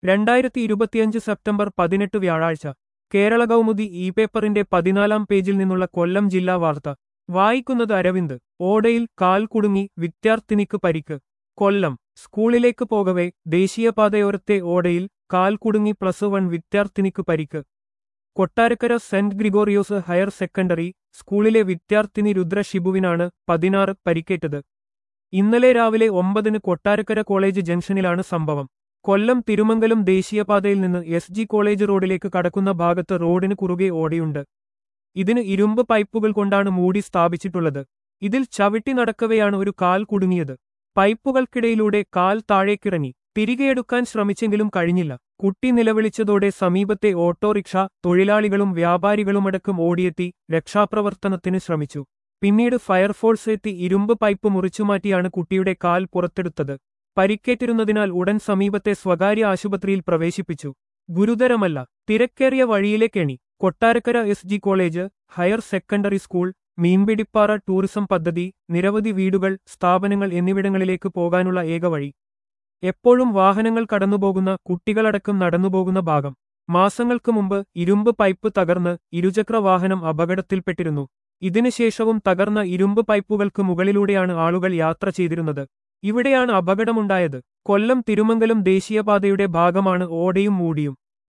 രണ്ടായിരത്തി ഇരുപത്തിയഞ്ച് സെപ്റ്റംബർ പതിനെട്ട് വ്യാഴാഴ്ച കേരള കൗമുദി ഇ പേപ്പറിന്റെ പതിനാലാം പേജിൽ നിന്നുള്ള കൊല്ലം ജില്ലാ വാർത്ത വായിക്കുന്നത് അരവിന്ദ് ഓടയിൽ കാൽ കുടുങ്ങി വിദ്യാർത്ഥിനിക്ക് പരിക്ക് കൊല്ലം സ്കൂളിലേക്ക് പോകവെ ദേശീയപാതയോരത്തെ ഓടയിൽ കാൽ കുടുങ്ങി പ്ലസ് വൺ വിദ്യാർത്ഥിനിക്ക് പരിക്ക് Kottarakkara Saint Gregorios higher secondary സ്കൂളിലെ വിദ്യാർത്ഥിനി രുദ്ര ഷിബുവിനാണ് പതിനാറ് പരിക്കേറ്റത് ഇന്നലെ രാവിലെ ഒമ്പതിന് കൊട്ടാരക്കര കോളേജ് ജംഗ്ഷനിലാണ് സംഭവം കൊല്ലം തിരുമംഗലം ദേശീയപാതയിൽ നിന്ന് എസ് ജി കോളേജ് റോഡിലേക്ക് കടക്കുന്ന ഭാഗത്ത് റോഡിന് കുറുകെ ഓടയുണ്ട് ഇതിന് ഇരുമ്പ് പൈപ്പുകൾ കൊണ്ടാണ് മൂടി സ്ഥാപിച്ചിട്ടുള്ളത് ഇതിൽ ചവിട്ടി നടക്കവെയാണ് ഒരു കാൽ കുടുങ്ങിയത് പൈപ്പുകൾക്കിടയിലൂടെ കാൽ താഴേക്കിറങ്ങി തിരികെയെടുക്കാൻ ശ്രമിച്ചെങ്കിലും കഴിഞ്ഞില്ല കുട്ടി നിലവിളിച്ചതോടെ സമീപത്തെ ഓട്ടോറിക്ഷ തൊഴിലാളികളും വ്യാപാരികളുമടക്കം ഓടിയെത്തി രക്ഷാപ്രവർത്തനത്തിന് ശ്രമിച്ചു പിന്നീട് ഫയർഫോഴ്സ് എത്തി ഇരുമ്പ് പൈപ്പ് മുറിച്ചുമാറ്റിയാണ് കുട്ടിയുടെ കാൽ പുറത്തെടുത്തത് പരിക്കേറ്റിരുന്നതിനാൽ ഉടൻ സമീപത്തെ സ്വകാര്യ ആശുപത്രിയിൽ പ്രവേശിപ്പിച്ചു ഗുരുതരമല്ല തിരക്കേറിയ വഴിയിലെ കെണി Kottarakkara S G college higher secondary school Meenpidipara tourism പദ്ധതി നിരവധി വീടുകൾ സ്ഥാപനങ്ങൾ എന്നിവിടങ്ങളിലേക്ക് പോകാനുള്ള ഏക വഴി എപ്പോഴും വാഹനങ്ങൾ കടന്നുപോകുന്ന കുട്ടികളടക്കം നടന്നുപോകുന്ന ഭാഗം മാസങ്ങൾക്ക് മുമ്പ് ഇരുമ്പ് പൈപ്പ് തകർന്ന് ഇരുചക്ര വാഹനം അപകടത്തിൽപ്പെട്ടിരുന്നു ഇതിനുശേഷവും തകർന്ന ഇരുമ്പ് പൈപ്പുകൾക്ക് മുകളിലൂടെയാണ് ആളുകൾ യാത്ര ചെയ്തിരുന്നത് ഇവിടെയാണ് അപകടമുണ്ടായത് കൊല്ലം തിരുമംഗലം ദേശീയപാതയുടെ ഭാഗമാണ് ഓടയും മൂടിയും